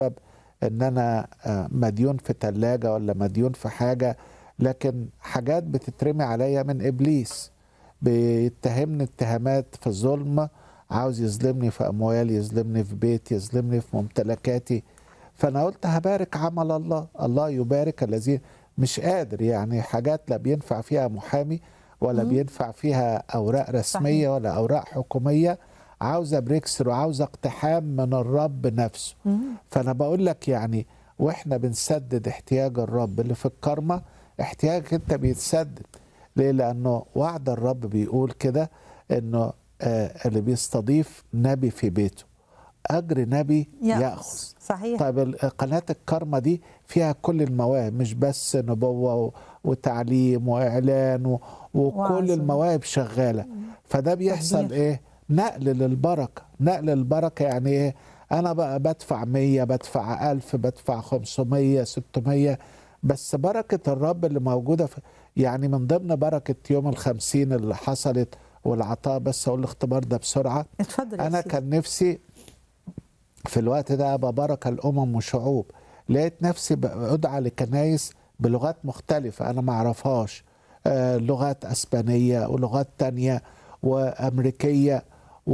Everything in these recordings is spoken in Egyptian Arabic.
ان انا آه، مديون في ثلاجة ولا مديون في حاجة لكن حاجات بتترمي عليا من ابليس بيتهمني اتهامات في الظلم عاوز يظلمني في اموالي يظلمني في بيتي يظلمني في ممتلكاتي فانا قلت هبارك عمل الله الله يبارك الذين مش قادر يعني حاجات لا بينفع فيها محامي ولا مم. بينفع فيها اوراق رسميه صحيح. ولا اوراق حكوميه عاوزه بريكسر وعاوزه اقتحام من الرب نفسه مم. فانا بقول لك يعني واحنا بنسدد احتياج الرب اللي في الكرمة احتياجك انت بيتسدد ليه لانه وعد الرب بيقول كده انه آه اللي بيستضيف نبي في بيته اجر نبي ياخذ صحيح طيب ال- قناة الكرمة دي فيها كل المواهب مش بس نبوة و- وتعليم وإعلان و- وكل وعظ. المواهب شغالة فده بيحصل تدبير. إيه نقل للبركة نقل للبركة يعني إيه أنا بقى بدفع مية بدفع ألف بدفع خمسمية ستمية بس بركة الرب اللي موجودة في يعني من ضمن بركة يوم الخمسين اللي حصلت والعطاء بس أقول الاختبار ده بسرعة اتفضل يا انا سيدي. كان نفسي في الوقت ده ابقى بركه الامم وشعوب لقيت نفسي ب- ادعى لكنايس بلغات مختلفه انا ما اعرفهاش آه لغات اسبانيه ولغات تانية وامريكيه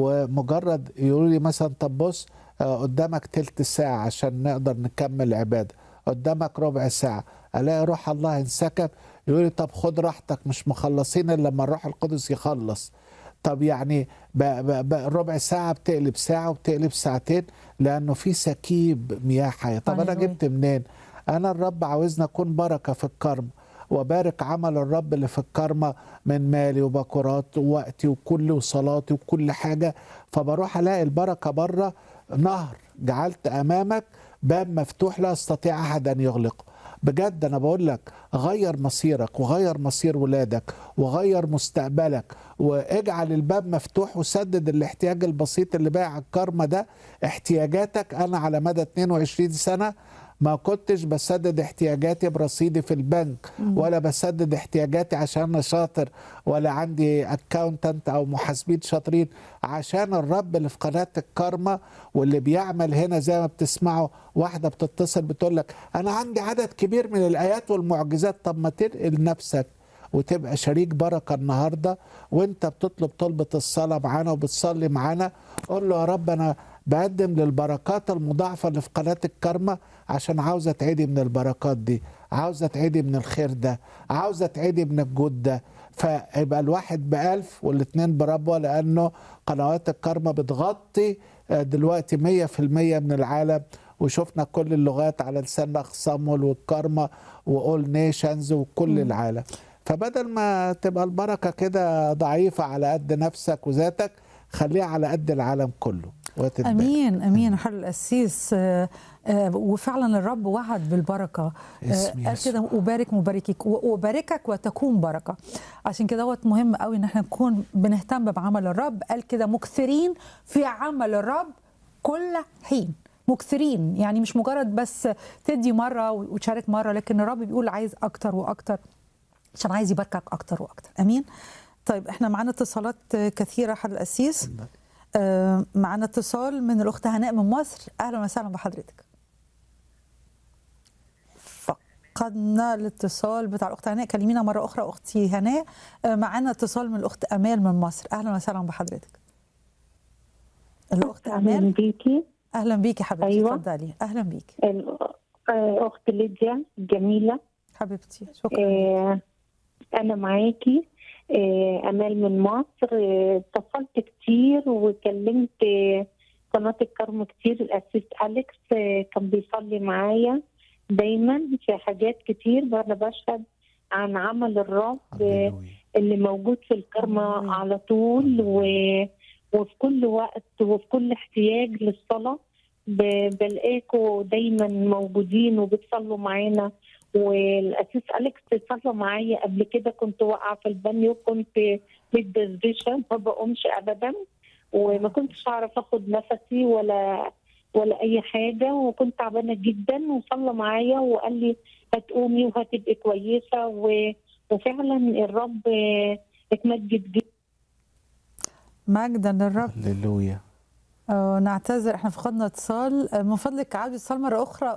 ومجرد يقولوا لي مثلا طب بص آه قدامك تلت ساعه عشان نقدر نكمل عباده قدامك ربع ساعه الاقي روح الله انسكب يقول لي طب خد راحتك مش مخلصين الا لما الروح القدس يخلص طب يعني بقى بقى بقى ربع ساعة بتقلب ساعة وبتقلب ساعتين لأنه في سكيب مياه حية طب أنا هللويا. جبت منين أنا الرب عاوزنا أكون بركة في الكرم وبارك عمل الرب اللي في الكرمة من مالي وبكرات ووقتي وكل وصلاتي وكل حاجة فبروح ألاقي البركة بره نهر جعلت أمامك باب مفتوح لا يستطيع أحد أن يغلقه بجد انا بقول لك غير مصيرك وغير مصير ولادك وغير مستقبلك واجعل الباب مفتوح وسدد الاحتياج البسيط اللي باقي على الكرمه ده احتياجاتك انا على مدى 22 سنه ما كنتش بسدد احتياجاتي برصيدي في البنك ولا بسدد احتياجاتي عشان انا شاطر ولا عندي اكاونتنت او محاسبين شاطرين عشان الرب اللي في قناه الكرمه واللي بيعمل هنا زي ما بتسمعوا واحده بتتصل بتقول لك انا عندي عدد كبير من الايات والمعجزات طب ما تنقل نفسك وتبقى شريك بركه النهارده وانت بتطلب طلبه الصلاه معانا وبتصلي معانا قول له يا رب انا بقدم للبركات المضاعفه اللي في قناه الكرمه عشان عاوزه تعيدي من البركات دي عاوزه تعيدي من الخير ده عاوزه تعيدي من الجود ده فيبقى الواحد بألف والاتنين بربوة لأنه قنوات الكرمة بتغطي آه، دلوقتي مية في المية من العالم وشفنا كل اللغات على لسان أخ صامويل والكرمة وأول نيشنز وكل العالم فبدل ما تبقى البركة كده ضعيفة على قد نفسك وذاتك خليها على قد العالم كله وتتبارك. امين امين حل القسيس آه، آه، وفعلا الرب وعد بالبركه آه، اسم قال يسوع. كده وبارك مباركك وباركك وتكون بركه عشان كده دوت مهم قوي ان احنا نكون بنهتم بعمل الرب قال كده مكثرين في عمل الرب كل حين مكثرين يعني مش مجرد بس تدي مره وتشارك مره لكن الرب بيقول عايز اكتر واكتر عشان عايز يباركك اكتر واكتر امين طيب احنا معانا اتصالات كثيره حل القسيس آه، معانا اتصال من الاخت هناء من مصر اهلا وسهلا بحضرتك فقدنا الاتصال بتاع الاخت هناء كلمينا مره اخرى اختي هناء آه، معانا اتصال من الاخت امال من مصر اهلا وسهلا بحضرتك الاخت اهلا امال بيكي اهلا بيكي حبيبتي أيوة. اتفضلي اهلا بيكي الاخت ليديا الجميله حبيبتي شكرا آه، انا معاكي آه، امال من مصر آه، اتصلت كتير وكلمت آه، قناه الكرم كتير الاسيس اليكس آه، كان بيصلي معايا دايما في حاجات كتير وانا بشهد عن عمل الرب آه، هللويا. اللي موجود في الكرمة هللويا. على طول و... وفي كل وقت وفي كل احتياج للصلاة ب... بلاقيكوا دايما موجودين وبتصلوا معانا والأسيس أليكس صلى معايا قبل كده كنت واقعة في البانيو كنت متدشدشة ما بقومش أبدا وما كنتش أعرف أخد نفسي ولا ولا أي حاجة وكنت تعبانة جدا وصلى معايا وقال لي هتقومي وهتبقي كويسة و... وفعلا الرب آه، اتمجد جدا مجدا للرب هللويا آه، نعتذر احنا فقدنا اتصال آه، من فضلك عاودي اتصال مره اخرى